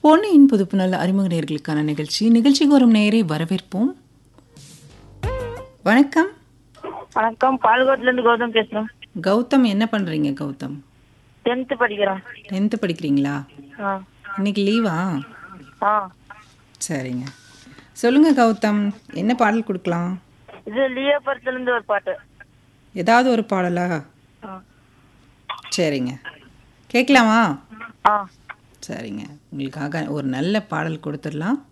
பொன்னியின் புதுப்பு நல்ல அறிமுக நேர்களுக்கான நிகழ்ச்சி நிகழ்ச்சிக்கு வரும் நேரை வரவேற்போம் வணக்கம் வணக்கம் பால்கோட்ல இருந்து கௌதம் பேசுறோம் கௌதம் என்ன பண்றீங்க கௌதம் டென்த் படிக்கிறோம் டென்த்து படிக்கிறீங்களா ஆ இன்னைக்கு லீவா ஆ சரிங்க சொல்லுங்க கௌதம் என்ன பாடல் கொடுக்கலாம் இது லியோ படத்துல இருந்து ஒரு பாட்டு ஏதாவது ஒரு பாடலா ஆ சரிங்க கேட்கலாமா ஆ சரிங்க உங்களுக்காக ஒரு நல்ல பாடல் கொடுத்துடலாம்